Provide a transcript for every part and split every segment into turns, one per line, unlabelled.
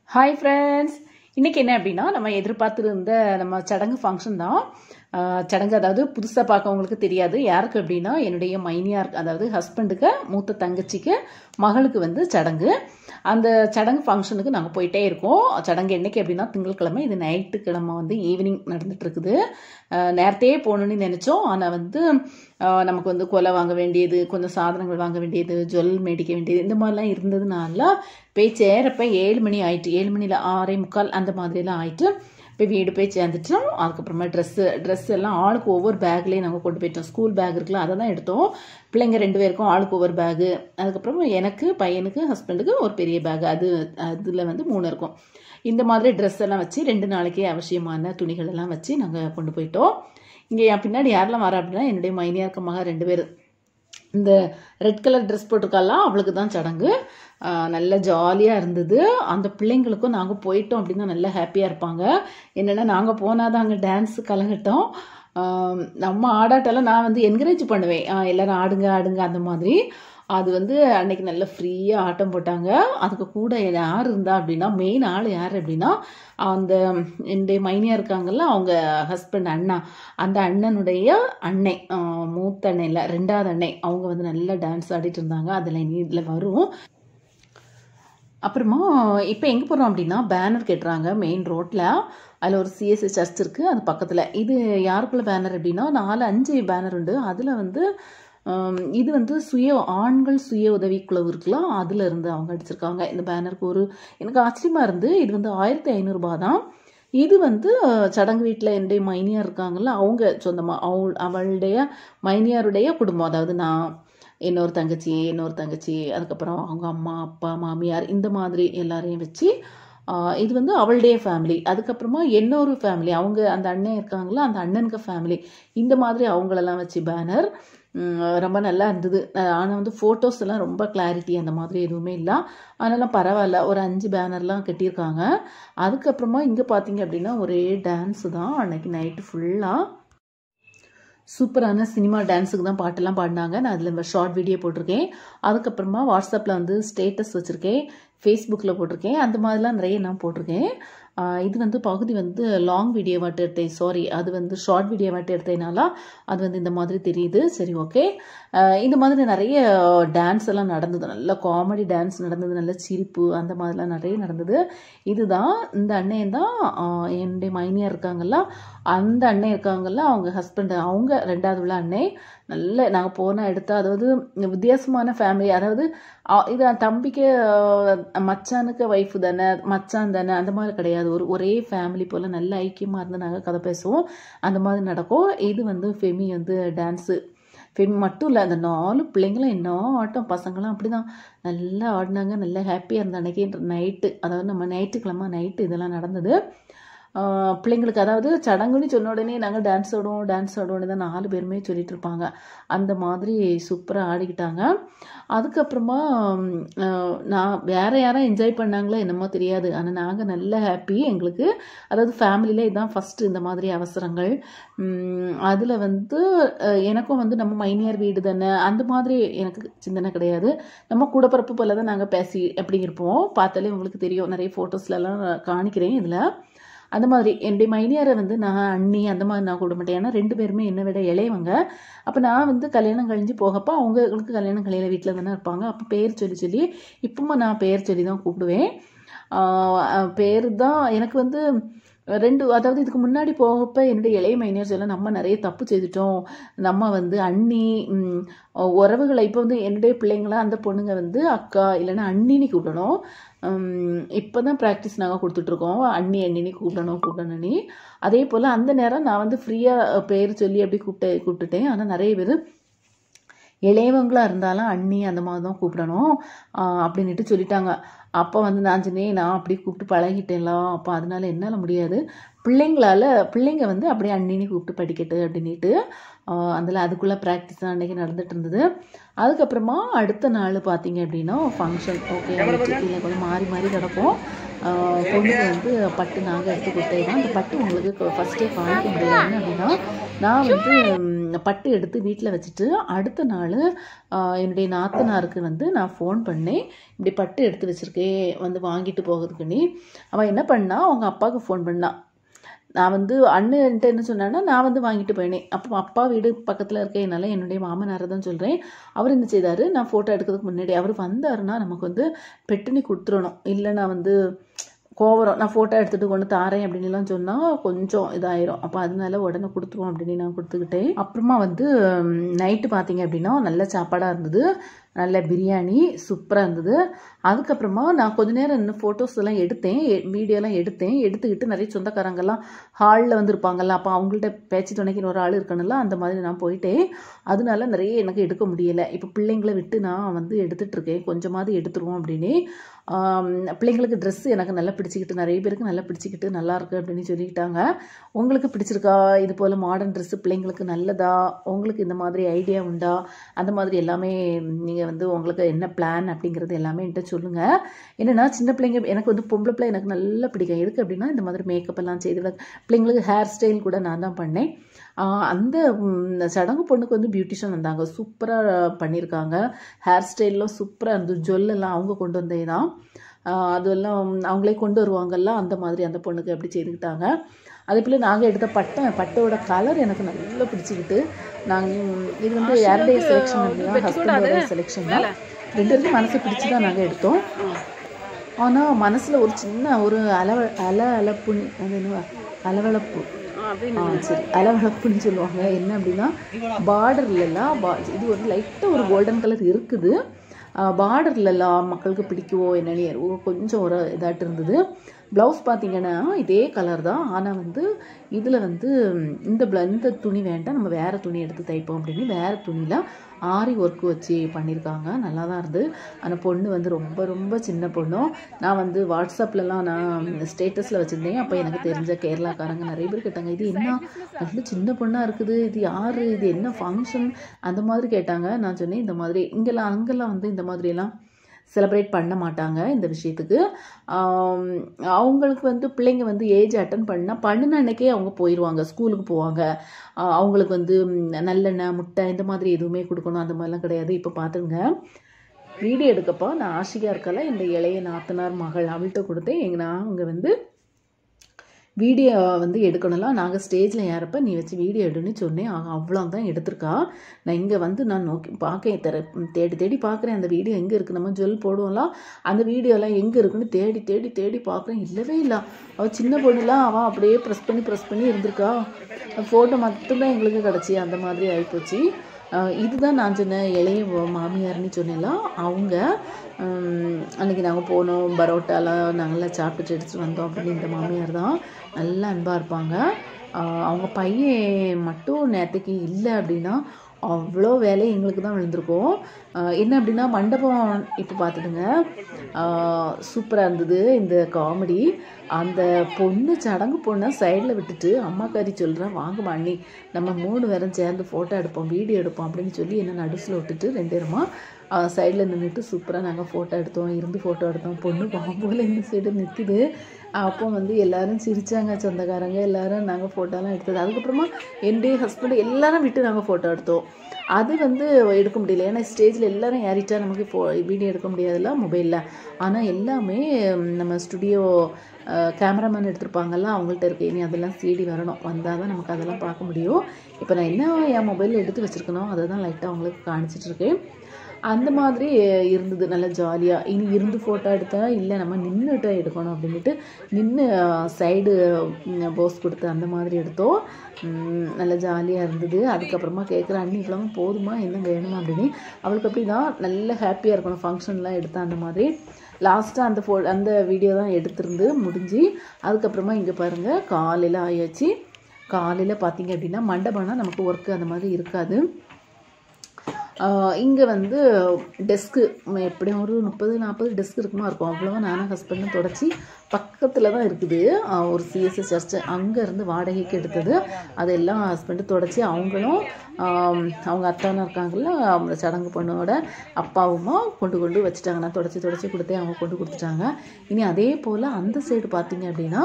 hi friends இன்னைக்கு என்ன அப்படின்னா நம்ம எதிர்பார்த்துருந்த நம்ம சடங்கு ஃபங்க்ஷன் தான் ஆஹ் சடங்கு அதாவது புதுசாக பார்க்கவங்களுக்கு தெரியாது யாருக்கு அப்படின்னா என்னுடைய மைனியார் அதாவது ஹஸ்பண்டுக்கு மூத்த தங்கச்சிக்கு மகளுக்கு வந்து சடங்கு அந்த சடங்கு ஃபங்க்ஷனுக்கு நாங்கள் போயிட்டே இருக்கோம் சடங்கு என்னைக்கு அப்படின்னா திங்கட்கிழமை இது நைட்டுக்கிழமை வந்து ஈவினிங் நடந்துட்டு இருக்குது ஆஹ் நேரத்தையே போகணுன்னு நினச்சோம் ஆனால் வந்து ஆஹ் நமக்கு வந்து கொலை வாங்க வேண்டியது கொஞ்சம் சாதனங்கள் வாங்க வேண்டியது ஜுவல் மேடிக்க வேண்டியது இந்த மாதிரிலாம் இருந்ததுனால போய் சேரப்ப ஏழு மணி ஆயிட்டு ஏழு மணியில் ஆறே முக்கால் அந்த மாதிரிலாம் ஆயிட்டு போய் வீடு போய் சேர்ந்துட்டோம் அதுக்கப்புறமா ட்ரெஸ்ஸு ட்ரெஸ் எல்லாம் ஆளுக்கு ஒவ்வொரு பேக்லேயும் நாங்கள் கொண்டு போயிட்டோம் ஸ்கூல் பேக் இருக்குல்ல அதை தான் எடுத்தோம் பிள்ளைங்க ரெண்டு பேருக்கும் ஆளுக்கு ஒவ்வொரு பேகு அதுக்கப்புறமா எனக்கு பையனுக்கு ஹஸ்பண்டுக்கு ஒரு பெரிய பேக் அது அதில் வந்து மூணு இருக்கும் இந்த மாதிரி ட்ரெஸ் எல்லாம் வச்சு ரெண்டு நாளைக்கே அவசியமான துணிகள் எல்லாம் வச்சு நாங்கள் கொண்டு போயிட்டோம் இங்கே என் பின்னாடி யாரெல்லாம் வரா அப்படின்னா என்னுடைய மைனியார்க்க மகா ரெண்டு பேர் இந்த ரெட் கலர் ட்ரெஸ் போட்டிருக்காலாம் அவளுக்கு தான் சடங்கு ஆஹ் நல்ல ஜாலியாக இருந்தது அந்த பிள்ளைங்களுக்கும் நாங்கள் போயிட்டோம் அப்படின்னா நல்லா ஹாப்பியாக இருப்பாங்க என்னென்னா நாங்கள் போனால் தான் அங்கே டான்ஸு கலகட்டும் ஆஹ் நம்ம ஆடாட்டெல்லாம் நான் வந்து என்கரேஜ் பண்ணுவேன் ஆஹ் எல்லாரும் ஆடுங்க ஆடுங்க அந்த மாதிரி அது வந்து அன்னைக்கு நல்ல ஃப்ரீயாக ஆட்டம் போட்டாங்க அதுக்கு கூட யார் இருந்தா அப்படின்னா மெயின் ஆள் யார் அப்படின்னா அந்த என்னுடைய மைனியா இருக்காங்கல்ல அவங்க ஹஸ்பண்ட் அண்ணா அந்த அண்ணனுடைய அன்னை ஆஹ் மூத்த அண்ணன் இல்லை ரெண்டாவது அன்னை அவங்க வந்து நல்லா டான்ஸ் ஆடிட்டு இருந்தாங்க அதில் இதில் வரும் அப்புறமா இப்போ எங்கே போகிறோம் அப்படின்னா பேனர் கட்டுறாங்க மெயின் ரோட்டில் அதில் ஒரு சிஎஸ்சி சர்ச் இருக்குது அது பக்கத்தில் இது யாருக்குள்ள பேனர் அப்படின்னா நாலு அஞ்சு பேனர் உண்டு அதில் வந்து ஆம், இது வந்து சுய ஆண்கள் சுய உதவிக்குழு இருக்கலாம் அதில் இருந்து அவங்க அடிச்சிருக்காங்க இந்த பேனருக்கு ஒரு எனக்கு ஆச்சரியமாக இருந்து இது வந்து ஆயிரத்தி ஐநூறுரூபா தான் இது வந்து அஹ், சடங்கு வீட்டில் என்னுடைய மைனியார் இருக்காங்கல்ல அவங்க சொந்தமாக அவள் அவளுடைய மைனியாருடைய குடும்பம் அதாவது நான் இன்னொரு தங்கச்சி இன்னொரு தங்கச்சி அதுக்கப்புறம் அவங்க அம்மா அப்பா மாமியார் இந்த மாதிரி எல்லாரையும் வச்சு ஆஹ் இது வந்து அவளுடைய ஃபேமிலி அதுக்கப்புறமா இன்னொரு ஃபேமிலி அவங்க அந்த அண்ணன் இருக்காங்களா அந்த அண்ணனுக்கு ஃபேமிலி இந்த மாதிரி அவங்களெல்லாம் வச்சு பேனர் ரொம்ப நல்லா இருந்தது ஆனால் வந்து ஃபோட்டோஸ் எல்லாம் ரொம்ப கிளாரிட்டி அந்த மாதிரி எதுவுமே இல்லை அதனால பரவாயில்ல ஒரு அஞ்சு பேனர்லாம் கட்டியிருக்காங்க அதுக்கப்புறமா இங்கே பார்த்தீங்க அப்படின்னா ஒரே டான்ஸு தான் அன்னைக்கு நைட்டு ஃபுல்லாக சூப்பரான சினிமா டான்ஸுக்கு தான் பாட்டெல்லாம் பாடினாங்க நான் அதில் ஷார்ட் வீடியோ போட்டிருக்கேன் அதுக்கப்புறமா வாட்ஸ்அப்பில் வந்து ஸ்டேட்டஸ் வச்சுருக்கேன் ஃபேஸ்புக்கில் போட்டிருக்கேன் அந்த மாதிரிலாம் நிறைய நான் போட்டிருக்கேன் ஆஹ் இது வந்து பகுதி வந்து லாங் வீடியோ வாட்டு எடுத்தேன் சாரி அது வந்து ஷார்ட் வீடியோ வாட்டு எடுத்ததுனால அது வந்து இந்த மாதிரி தெரியுது சரி ஓகே இந்த மாதிரி நிறைய டான்ஸ் எல்லாம் நடந்தது நல்ல காமெடி டான்ஸ் நடந்தது நல்ல சிரிப்பு அந்த மாதிரிலாம் நிறைய நடந்தது இதுதான் இந்த அண்ணன் தான் ஆஹ் என்னுடைய மைனியா இருக்காங்கல்ல அந்த அண்ணன் இருக்காங்கல்ல அவங்க ஹஸ்பண்ட் அவங்க ரெண்டாவது உள்ள அண்ணன் நல்ல நாங்கள் போன எடுத்த அதாவது வித்தியாசமான ஃபேமிலி அதாவது அ- இது தம்பிக்கு அஹ், மச்சானுக்கு ஒய்ஃபு தானே மச்சான் தானே அந்த மாதிரி கிடையாது ஒரு ஒரே ஃபேமிலி போல் நல்ல ஐக்கியமாக இருந்து நாங்கள் கதை பேசுவோம் அந்த மாதிரி நடக்கும் இது வந்து ஃபெமி வந்து டான்ஸு ஃபெமி மட்டும் இல்லை அந்த நாலு பிள்ளைங்களும் என்ன ஆட்டம் பசங்களும் அப்படி தான் நல்லா ஆடினாங்க நல்லா ஹாப்பியாக இருந்த அன்னைக்கு நைட்டு அதாவது நம்ம ஞாயிற்றுக்கிழமை நைட்டு இதெல்லாம் நடந்தது ஆஹ் பிள்ளைங்களுக்கு அதாவது சடங்குன்னு சொன்ன உடனே நாங்கள் டான்ஸ் ஆடுவோம் டான்ஸ் ஆடுவோம்னு தான் நாலு பேருமே சொல்லிட்டு இருப்பாங்க அந்த மாதிரி சூப்பராக ஆடிக்கிட்டாங்க அதுக்கப்புறமா ம், ஆஹ் நான் வேற யாரும் என்ஜாய் பண்ணாங்களோ என்னமோ தெரியாது ஆனால் நாங்கள் நல்ல ஹாப்பி எங்களுக்கு அதாவது ஃபேமிலியில் இதுதான் ஃபஸ்ட்டு இந்த மாதிரி அவசரங்கள் அதில் வந்து அஹ், எனக்கும் வந்து நம்ம மைனியார் வீடு தானே அந்த மாதிரி எனக்கு சிந்தனை கிடையாது நம்ம கூடப்பிறப்பு போல தான் நாங்கள் பேசி எப்படி இருப்போம் பார்த்தாலே உங்களுக்கு தெரியும் நிறைய ஃபோட்டோஸ்லலாம் காணிக்கிறேன் இதில் அந்த மாதிரி என்னுடைய மைனியாரை வந்து நான் அண்ணி அந்த மாதிரி நான் கூட மாட்டேன் ஏன்னா ரெண்டு பேருமே என்னை விட இளையவங்க அப்போ நான் வந்து கல்யாணம் கழிஞ்சு போகப்போ அவங்களுக்கு கல்யாணம் கலையில வீட்டில் தானே இருப்பாங்க அப்போ பேர் சொல்லி சொல்லி இப்பவும் நான் பேர் சொல்லி தான் கூப்பிடுவேன் ஆஹ் பேர் தான் எனக்கு வந்து ரெண்டு அதாவது இதுக்கு முன்னாடி போகப்ப என்னுடைய இளைய மைனியர் சொல்ல நம்ம நிறைய தப்பு செய்துட்டோம் நம்ம வந்து அண்ணி ம், உறவுகளை இப்போ வந்து என்னுடைய பிள்ளைங்கள அந்த பொண்ணுங்க வந்து அக்கா இல்லைன்னா அண்ணின்னு கூப்பிடணும் இப்போ தான் ப்ராக்டிஸ் நாங்கள் கொடுத்துட்ருக்கோம் அண்ணி அண்ணினி கூப்பிடணும் கூப்பிடணும்னு அதே போல் அந்த நேரம் நான் வந்து ஃப்ரீயாக பேர் சொல்லி அப்படி கூப்பிட்டு கூப்பிட்டுட்டேன் ஆனால் நிறைய பேர் இளையவங்களாக இருந்தாலும் அண்ணி அந்த மாதிரி தான் கூப்பிடணும் ஆஹ் அப்படின்னுட்டு சொல்லிட்டாங்க அப்போ வந்து நான் சொன்னேன் நான் அப்படி கூப்பிட்டு பழகிட்டேன்லாம் அப்போ அதனால என்னால் முடியாது பிள்ளைங்களால பிள்ளைங்க வந்து அப்படியே அண்ணினி கூப்பிட்டு படிக்கட்டு அப்படின்ட்டு அதில் அதுக்குள்ளே ப்ராக்டிஸ் தான் அன்றைக்கி நடந்துட்டு இருந்தது அதுக்கப்புறமா அடுத்த நாள் பார்த்தீங்க அப்படின்னா ஃபங்க்ஷன் ஓகே கீழே கூட மாறி மாறி கிடக்கும் ஆஹ் பொண்ணுக்கு வந்து பட்டு நாங்கள் எடுத்து கொடுத்தேன் அந்த பட்டு உங்களுக்கு ஃபஸ்ட்டே காமிக்க முடியல என்ன அப்படின்னா நான் வந்து ம், பட்டு எடுத்து வீட்டில் வச்சுட்டு அடுத்த நாள் என்னுடைய நாத்தனாருக்கு வந்து நான் ஃபோன் பண்ணேன் இப்படி பட்டு எடுத்து வச்சுருக்கேன் வந்து வாங்கிட்டு போகிறதுக்குன்னு அவன் என்ன பண்ணா அவங்க அப்பாவுக்கு ஃபோன் பண்ணான் நான் வந்து அண்ணன்ட்ட என்ன சொன்னேன்னா நான் வந்து வாங்கிட்டு போயினேன் அப்போ அப்பா வீடு பக்கத்தில் இருக்கேனால என்னுடைய மாமனாரை தான் சொல்கிறேன் அவர் என்ன செய்தார் நான் ஃபோட்டோ எடுக்கிறதுக்கு முன்னாடி அவர் வந்தாருன்னா நமக்கு வந்து பெட்டுனி கொடுத்துடணும் இல்லைன்னா வந்து கோவரம் நான் ஃபோட்டோ எடுத்துகிட்டு கொண்டு தாரேன் அப்படின்னுலாம் சொன்னால் கொஞ்சம் இதாயிரும் அப்போ அதனால உடனே கொடுத்துருவோம் அப்படின்னு நான் கொடுத்துக்கிட்டேன் அப்புறமா வந்து நைட்டு பார்த்தீங்க அப்படின்னா நல்ல சாப்பாடாக இருந்தது நல்ல பிரியாணி சூப்பராக இருந்தது அதுக்கப்புறமா நான் கொஞ்ச நேரம் இன்னும் ஃபோட்டோஸ் எல்லாம் எடுத்தேன் வீடியோலாம் எடுத்தேன் எடுத்துக்கிட்டு நிறைய சொந்தக்காரங்கெல்லாம் ஹாலில் வந்து இருப்பாங்கல்ல அப்போ அவங்கள்ட்ட பேச்சு துணைக்குன்னு ஒரு ஆள் இருக்கணும்ல அந்த மாதிரி நான் போயிட்டேன் அதனால நிறைய எனக்கு எடுக்க முடியலை இப்போ பிள்ளைங்களை விட்டு நான் வந்து எடுத்துட்டு இருக்கேன் கொஞ்சமாவது எடுத்துருவோம் அப்படின்னு ஆம், பிள்ளைங்களுக்கு ட்ரெஸ் எனக்கு நல்லா பிடிச்சிக்கிட்டு நிறைய பேருக்கு நல்லா பிடிச்சிக்கிட்டு நல்லா இருக்கு அப்படின்னு சொல்லிக்கிட்டாங்க உங்களுக்கு பிடிச்சிருக்கா இது போல் மாடர்ன் ட்ரெஸ்ஸு பிள்ளைங்களுக்கு நல்லதா உங்களுக்கு இந்த மாதிரி ஐடியா உண்டா அந்த மாதிரி எல்லாமே நீங்கள் வந்து உங்களுக்கு என்ன பிளான் அப்படிங்கிறது எல்லாமே என்கிட்ட சொல்லுங்கள் என்னென்னா சின்ன பிள்ளைங்க எனக்கு வந்து பொம்பளை பிள்ளை எனக்கு நல்லா பிடிக்கும் எதுக்கு அப்படின்னா இந்த மாதிரி மேக்கப் எல்லாம் செய்து விட- பிள்ளைங்களுக்கு ஹேர் ஸ்டைல் கூட நான் தான் பண்ணேன் ஆஹ் அந்த ம், சடங்கு பொண்ணுக்கு வந்து பியூட்டிஷியன் வந்தாங்க சூப்பராக பண்ணியிருக்காங்க ஹேர் ஸ்டைல்லாம் சூப்பராக இருந்தது ஜொல்லெல்லாம் அவங்க கொண்டு வந்தே தான் ஆஹ் அதெல்லாம் அவங்களே கொண்டு வருவாங்கல்ல அந்த மாதிரி அந்த பொண்ணுக்கு அப்படி செய்துக்கிட்டாங்க அதே போல் நாங்கள் எடுத்த பட்டை பட்டோட கலர் எனக்கு நல்லா பிடிச்சிக்கிட்டு நாங்கள் இது வந்து யாருடைய செலெக்ஷன் அப்படின்னா ஹஸ்பண்டோட செலெக்ஷன் தான் ரெண்டு பேருக்கும் மனசு பிடிச்சி தான் நாங்கள் எடுத்தோம் ஆனால் மனசில் ஒரு சின்ன ஒரு அலவ அல அலப்புன்னு அது என்ன அலவலப்பு ஆ சரி அலவலப்புன்னு சொல்லுவாங்க என்ன அப்படின்னா பார்டர்லலாம் பா இது ஒரு லைட்டாக ஒரு கோல்டன் கலர் இருக்குது பார்டர்லலாம் மக்களுக்கு பிடிக்குவோ என்னன்னு ஒரு கொஞ்சம் ஒரு இதாட்டு இருந்தது ப்ளவுஸ் பார்த்தீங்கன்னா இதே கலர் தான் ஆனால் வந்து இதில் வந்து ம், இந்த ப்ள- இந்த துணி வேண்டாம் நம்ம வேறு துணி எடுத்து தைப்போம் அப்படின்னு வேறு துணியில் ஆரி ஒர்க் வச்சு பண்ணியிருக்காங்க நல்லா தான் இருந்து ஆனால் பொண்ணு வந்து ரொம்ப ரொம்ப சின்ன பொண்ணும் நான் வந்து வாட்ஸ்அப்லலாம் நான் ஸ்டேட்டஸில் வச்சுருந்தேன் அப்போ எனக்கு தெரிஞ்ச கேரளாக்காரங்க நிறைய பேர் கேட்டாங்க இது என்ன நல்ல சின்ன பொண்ணாக இருக்குது இது யார் இது என்ன ஃபங்க்ஷன் அந்த மாதிரி கேட்டாங்க நான் சொன்னேன் இந்த மாதிரி இங்கெல்லாம் அங்கெல்லாம் வந்து இந்த மாதிரியெல்லாம் செலிப்ரேட் பண்ண மாட்டாங்க இந்த விஷயத்துக்கு ஆம், அவங்களுக்கு வந்து பிள்ளைங்க வந்து ஏஜ் அட்டன் பண்ணால் பண்ணின அன்னைக்கே அவங்க போயிடுவாங்க ஸ்கூலுக்கு போவாங்க ஆ, அவங்களுக்கு வந்து ம், நல்லெண்ணெய் முட்டை இந்த மாதிரி எதுவுமே கொடுக்கணும் அந்த மாதிரிலாம் கிடையாது இப்போ பார்த்துங்க வீடியோ எடுக்கப்போ நான் ஆஷிகா இருக்கல இந்த இளைய நாத்தனார் மகள் அவள்கிட்ட கொடுத்தேன் எங்க நான் அங்கே வந்து வீடியோ வந்து எடுக்கணும்லாம் நாங்கள் ஸ்டேஜில் ஏறப்ப நீ வச்சு வீடியோ எடுன்னு சொன்னேன் ஆக அவ்வளோ தான் எடுத்திருக்கா நான் இங்கே வந்து நான் நோக்கி பார்க்க தர தேடி தேடி பார்க்குறேன் அந்த வீடியோ எங்கே இருக்குது நம்ம ஜொல் போடுவோம்லாம் அந்த வீடியோலாம் எங்கே இருக்குன்னு தேடி தேடி தேடி பார்க்குறேன் இல்லவே இல்லை அவள் சின்ன பொண்ணுலாம் அவள் அப்படியே ப்ரெஸ் பண்ணி ப்ரெஸ் பண்ணி இருந்திருக்கா ஃபோட்டோ மட்டும்தான் எங்களுக்கு கிடச்சி அந்த மாதிரி ஆகிப்போச்சு அஹ் இதுதான் நான் சொன்ன இளைய வ- மாமியார்னு சொன்னேன்ல அவங்க உம், அன்னைக்கு நாங்கள் போனோம் பரோட்டாலாம் நாங்களாம் சாப்பிட்டுட்டு எடுத்துட்டு வந்தோம் அப்படின்னு இந்த மாமியார் தான் நல்லா அன்பாக இருப்பாங்க அஹ் அவங்க பையன் மட்டும் நேற்றுக்கு இல்லை அப்படின்னா அவ்வளோ வேலை எங்களுக்கு தான் விழுந்திருக்கும் அஹ் என்ன அப்படின்னா மண்டபம் இப்போ பார்த்துடுங்க சூப்பராக இருந்தது இந்த காமெடி அந்த பொண்ணு சடங்கு பொண்ணை சைடில் விட்டுட்டு அம்மாக்காரி சொல்கிறேன் வாங்க அண்ணி நம்ம மூணு பேரும் சேர்ந்து ஃபோட்டோ எடுப்போம் வீடியோ எடுப்போம் அப்படின்னு சொல்லி என்ன நடுசில் விட்டுட்டு ரெண்டு பேருமா சைடில் நின்றுட்டு சூப்பராக நாங்கள் ஃபோட்டோ எடுத்தோம் இருந்து ஃபோட்டோ எடுத்தோம் பொண்ணு பாம்போல இந்த சைடு நிற்குது அப்போ வந்து எல்லாரும் சிரிச்சாங்க சொந்தக்காரங்க எல்லாரும் நாங்கள் ஃபோட்டோலாம் எடுத்தது அதுக்கப்புறமா என்னுடைய ஹஸ்பண்ட் எல்லாரும் விட்டு நாங்கள் ஃபோட்டோ எடுத்தோம் அது வந்து எடுக்க முடியல ஏன்னா ஸ்டேஜில் எல்லாரும் ஏறிட்டா நமக்கு ஃபோ வீடியோ எடுக்க முடியாதுல்ல மொபைலில் ஆனால் எல்லாமே ம், நம்ம ஸ்டுடியோ கேமராமேன் எடுத்திருப்பாங்கல்ல அவங்கள்ட்ட இருக்கு இனி அதெல்லாம் சிடி வரணும் வந்தால் தான் நமக்கு அதெல்லாம் பார்க்க முடியும் இப்போ நான் என்ன என் மொபைலில் எடுத்து வச்சுருக்கனோ அதை தான் லைட்டாக அவங்களுக்கு காணிச்சிட்டு இருக்கேன் அந்த மாதிரி இருந்தது நல்லா ஜாலியாக இனி இருந்து ஃபோட்டோ எடுத்தா இல்லை நம்ம நின்றுட்டு எடுக்கணும் அப்படின்ட்டு நின்று சைடு போஸ் கொடுத்து அந்த மாதிரி எடுத்தோம் உம், நல்லா ஜாலியாக இருந்தது அதுக்கப்புறமா கேட்குற அண்ணி இவ்வளோ போதுமா என்ன வேணுமா அப்படின்னு அவளுக்கு அப்படி தான் நல்ல ஹாப்பியாக இருக்கணும் ஃபங்க்ஷன்லாம் எடுத்தா அந்த மாதிரி லாஸ்ட்டாக அந்த ஃபோ அந்த வீடியோ தான் எடுத்திருந்து முடிஞ்சு அதுக்கப்புறமா இங்கே பாருங்கள் காலையில் ஆயாச்சு காலையில் பார்த்தீங்க அப்படின்னா மண்டபம்னா நமக்கு ஒர்க்கு அந்த மாதிரி இருக்காது இங்கே வந்து டெஸ்க்கு எப்படியும் ஒரு முப்பது நாற்பது டெஸ்க் இருக்குமா இருக்கும் அவ்வளோவா நானும் ஹஸ்பண்டும் தொடச்சி பக்கத்தில் தான் இருக்குது ஆஹ் ஒரு சிஎஸ்எஸ் சர்ச்சு அங்கேருந்து வாடகைக்கு எடுத்தது அதெல்லாம் ஹஸ்பண்டு தொடச்சி அவங்களும் ஆம், அவங்க அத்தானா இருக்காங்கல்ல அவங்க சடங்கு பொண்ணோட அப்பாவுமா கொண்டு கொண்டு வச்சுட்டாங்க நான் தொடச்சி தொடச்சி கொடுத்தேன் அவங்க கொண்டு கொடுத்துட்டாங்க இனி அதே போல் அந்த சைடு பார்த்தீங்க அப்படின்னா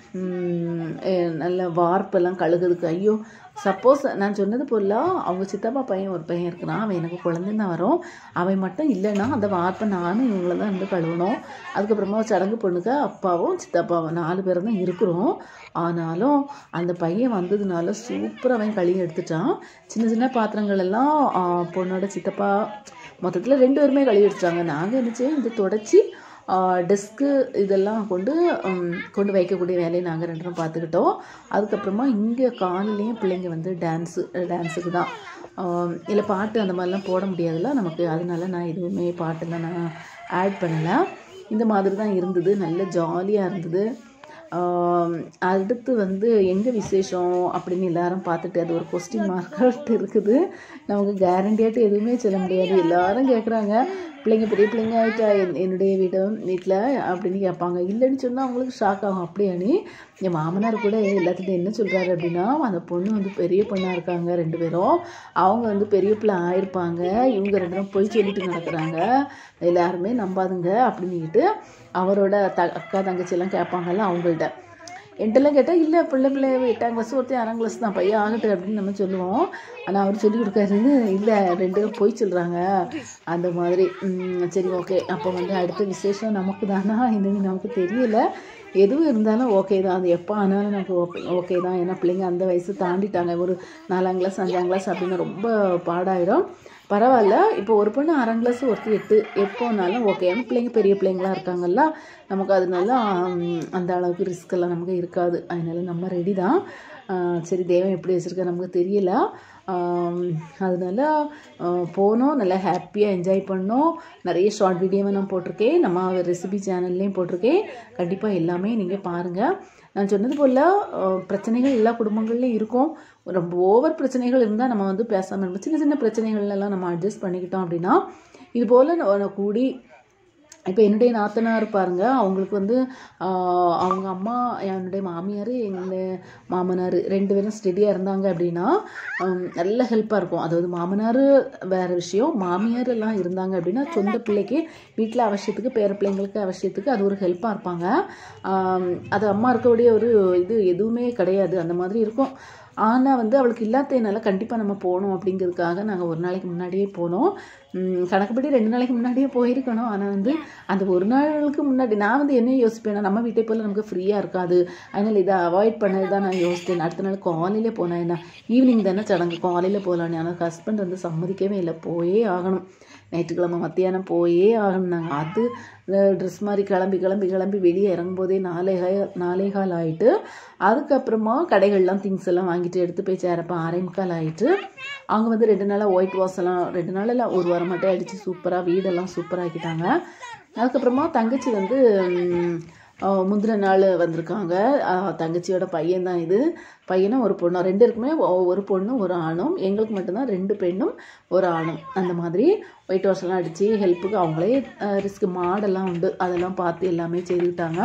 ம், எ- நல்ல வார்ப்பெல்லாம் கழுகுதுக்கு ஐயோ சப்போஸ் நான் சொன்னது போல அவங்க சித்தப்பா பையன் ஒரு பையன் இருக்கிறான் அவன் எனக்கு குழந்தைன்னு தான் வரும் அவன் மட்டும் இல்லைன்னா அந்த வார்ப்பை நானும் இவங்கள தான் இருந்து கழுவணும் அதுக்கப்புறமா சடங்கு பொண்ணுக்கு அப்பாவும் சித்தப்பாவும் நாலு பேரும் தான் இருக்கிறோம் ஆனாலும் அந்த பையன் வந்ததுனால சூப்பராக அவன் கழுவி எடுத்துட்டான் சின்ன சின்ன பாத்திரங்கள் எல்லாம் ஆ, பொண்ணோட சித்தப்பா மொத்தத்தில் ரெண்டு பேருமே கழுவி எடுத்துட்டாங்க நாங்கள் என்னச்சு இது தொடச்சி டெஸ்க்கு இதெல்லாம் கொண்டு ம், கொண்டு வைக்கக்கூடிய வேலையை நாங்கள் ரெண்டு பேரும் பார்த்துக்கிட்டோம் அதுக்கப்புறமா இங்கே காலையிலையும் பிள்ளைங்க வந்து டான்ஸு டான்ஸுக்கு தான் இல்லை பாட்டு அந்த மாதிரிலாம் போட முடியாதுல்ல நமக்கு அதனால நான் எதுவுமே பாட்டெல்லாம் நான் ஆட் பண்ணலை இந்த மாதிரி தான் இருந்தது நல்ல ஜாலியாக இருந்தது ஆம், அடுத்து வந்து எங்கே விசேஷம் அப்படின்னு எல்லாரும் பார்த்துட்டு அது ஒரு கொஸ்டின் மார்க்காட்டு இருக்குது நமக்கு கேரண்டியாட்டு எதுவுமே சொல்ல முடியாது எல்லாரும் கேட்குறாங்க பிள்ளைங்க பெரிய பிள்ளைங்க ஆகிட்டா என் என்னுடைய வீடு வீட்டில் அப்படின்னு கேட்பாங்க இல்லைன்னு சொன்னால் அவங்களுக்கு ஷாக் ஆகும் அப்படியானி என் மாமனார் கூட எல்லாத்துட்டும் என்ன சொல்கிறாரு அப்படின்னா அந்த பொண்ணு வந்து பெரிய பொண்ணாக இருக்காங்க ரெண்டு பேரும் அவங்க வந்து பெரிய பிள்ளை ஆயிருப்பாங்க இவங்க ரெண்டு பேரும் பொய் சொல்லிட்டு நடக்கிறாங்க எல்லாருமே நம்பாதுங்க அப்படின்னுக்கிட்டு அவரோட த அக்கா தங்கச்சி எல்லாம் கேட்பாங்கல்ல அவங்கள்ட்ட என்கிட்டலாம் கேட்டால் இல்லை பிள்ளை பிள்ளை எட்டாம் கிளாஸ் ஒருத்தர் ஆறாம் கிளாஸ் தான் பையன் ஆகட்டும் அப்படின்னு நம்ம சொல்லுவோம் ஆனால் அவர் சொல்லி கொடுக்காரு இல்லை ரெண்டு பேரும் போய் சொல்கிறாங்க அந்த மாதிரி ம், சரி ஓகே அப்போ வந்து அடுத்த விசேஷம் நமக்கு தானா என்னன்னு நமக்கு தெரியல எதுவும் இருந்தாலும் ஓகே தான் அது எப்போ ஆனாலும் நமக்கு ஓகே ஓகே தான் ஏன்னா பிள்ளைங்க அந்த வயசு தாண்டிட்டாங்க ஒரு நாலாம் கிளாஸ் அஞ்சாம் கிளாஸ் அப்படின்னு ரொம்ப பாடாயிடும் பரவாயில்ல இப்போ ஒரு பொண்ணு ஆறாம் கிளாஸ் ஒருத்தி எட்டு எப்போனாலும் ஓகே ஏன்னா பிள்ளைங்க பெரிய பிள்ளைங்களா இருக்காங்கல்ல நமக்கு அதனால ம், அந்த அளவுக்கு ரிஸ்க் எல்லாம் நமக்கு இருக்காது அதனால நம்ம ரெடி தான் ஆ, சரி தெய்வம் எப்படி வச்சுருக்க நமக்கு தெரியல ஆம், அதனால ஆ, போனோம் நல்லா ஹாப்பியாக என்ஜாய் பண்ணோம் நிறைய ஷார்ட் வீடியோவை நான் போட்டிருக்கேன் நம்ம ரெசிபி சேனல்லையும் போட்டிருக்கேன் கண்டிப்பாக எல்லாமே நீங்கள் பாருங்கள் நான் சொன்னது போல் பிரச்சனைகள் எல்லா குடும்பங்கள்லையும் இருக்கும் ரொம்ப ஓவர் பிரச்சனைகள் இருந்தால் நம்ம வந்து பேசாமல் இருப்போம் சின்ன சின்ன பிரச்சனைகள்லாம் நம்ம அட்ஜஸ்ட் பண்ணிக்கிட்டோம் அப்படின்னா இது போல் கூடி இப்போ என்னுடைய நாத்தனார் பாருங்க அவங்களுக்கு வந்து ஆஹ், அவங்க அம்மா என்னுடைய மாமியார் என்னுடைய மாமனார் ரெண்டு பேரும் ஸ்டெடியாக இருந்தாங்க அப்படின்னா ஹம், நல்ல ஹெல்ப்பாக இருக்கும் அதாவது மாமனார் வேறு விஷயம் மாமியார் எல்லாம் இருந்தாங்க அப்படின்னா சொந்த பிள்ளைக்கு வீட்டில் அவசியத்துக்கு பேர பிள்ளைங்களுக்கு அவசியத்துக்கு அது ஒரு ஹெல்ப்பாக இருப்பாங்க ஆம், அது அம்மா இருக்கக்கூடிய ஒரு இது எதுவுமே கிடையாது அந்த மாதிரி இருக்கும் ஆனால் வந்து அவளுக்கு இல்லாததுனால கண்டிப்பாக நம்ம போகணும் அப்படிங்கிறதுக்காக நாங்கள் ஒரு நாளைக்கு முன்னாடியே போனோம் உம், கணக்குப்படி ரெண்டு நாளைக்கு முன்னாடியே போயிருக்கணும் ஆனால் வந்து அந்த ஒரு நாளுக்கு முன்னாடி நான் வந்து என்ன யோசிப்பேன்னா நம்ம வீட்டை போல் நமக்கு ஃப்ரீயாக இருக்காது அதனால் இதை அவாய்ட் பண்ணது தான் நான் யோசித்தேன் அடுத்த நாள் காலையிலே போனேன் என்ன ஈவினிங் தானே சடங்கு காலையில் போகலான்னு ஆனால் ஹஸ்பண்ட் வந்து சம்மதிக்கவே இல்லை போயே ஆகணும் ஞாயிற்றுக்கிழமை மத்தியானம் போயே ஆகணும் நாங்கள் அது ட்ரெஸ் மாதிரி கிளம்பி கிளம்பி கிளம்பி வெளியே இறங்கும்போதே நாலே கால் நாலே கால் ஆயிட்டு அதுக்கப்புறமா கடைகள்லாம் திங்ஸ் எல்லாம் வாங்கிட்டு எடுத்து போய் சேரப்போ ஆறே முக்கால் ஆயிட்டு அவங்க வந்து ரெண்டு நாளாக ஒயிட் வாஷ் எல்லாம் ரெண்டு நாள் இல்லை ஒரு வாரம் மட்டும் அடித்து சூப்பராக வீடெல்லாம் சூப்பராக ஆக்கிட்டாங்க அதுக்கப்புறமா தங்கச்சி வந்து ம், அஹ், முந்தின நாள் வந்திருக்காங்க அஹ், தங்கச்சியோட பையன் தான் இது பையனும் ஒரு பொண்ணும் ரெண்டு இருக்குமே ஒ- ஒரு பொண்ணும் ஒரு ஆணும் எங்களுக்கு மட்டும்தான் ரெண்டு பெண்ணும் ஒரு ஆணும் அந்த மாதிரி ஒயிட் வாஷ் எல்லாம் அடித்து ஹெல்ப்புக்கு அவங்களே ரிஸ்க் மாடெல்லாம் உண்டு அதெல்லாம் பார்த்து எல்லாமே செய்துக்கிட்டாங்க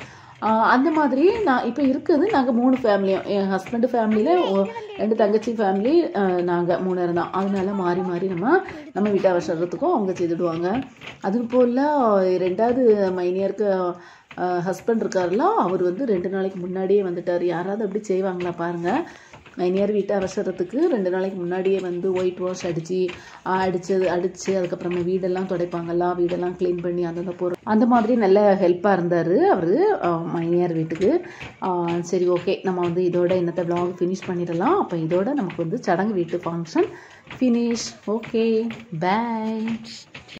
ஆஹ் அந்த மாதிரி நான் இப்போ இருக்குது நாங்கள் மூணு ஃபேமிலியும் என் ஹஸ்பண்டு ஃபேமிலியில் ரெண்டு தங்கச்சி ஃபேமிலி நாங்கள் மூணு பேரும் தான் அதனால மாறி மாறி நம்ம நம்ம வீட்டு அவசரத்துக்கும் அவங்க செய்துடுவாங்க அது போல் ரெண்டாவது மைனியருக்கு ஹஸ்பண்ட் இருக்காருல அவர் வந்து ரெண்டு நாளைக்கு முன்னாடியே வந்துட்டார் யாராவது அப்படி செய்வாங்களா பாருங்கள் மைனியார் வீட்டு அவசரத்துக்கு ரெண்டு நாளைக்கு முன்னாடியே வந்து ஒயிட் வாஷ் அடித்து அடித்தது அடித்து அதுக்கப்புறமா வீடெல்லாம் துடைப்பாங்கல்ல வீடெல்லாம் க்ளீன் பண்ணி அந்தந்த பொருள் அந்த மாதிரி நல்ல ஹெல்ப்பாக இருந்தார் அவர் மைனியார் வீட்டுக்கு ஆஹ் சரி ஓகே நம்ம வந்து இதோட இன்னத்தை vlog ஃபினிஷ் பண்ணிடலாம் அப்போ இதோட நமக்கு வந்து சடங்கு வீட்டு ஃபங்க்ஷன் ஃபினிஷ் ஓகே பை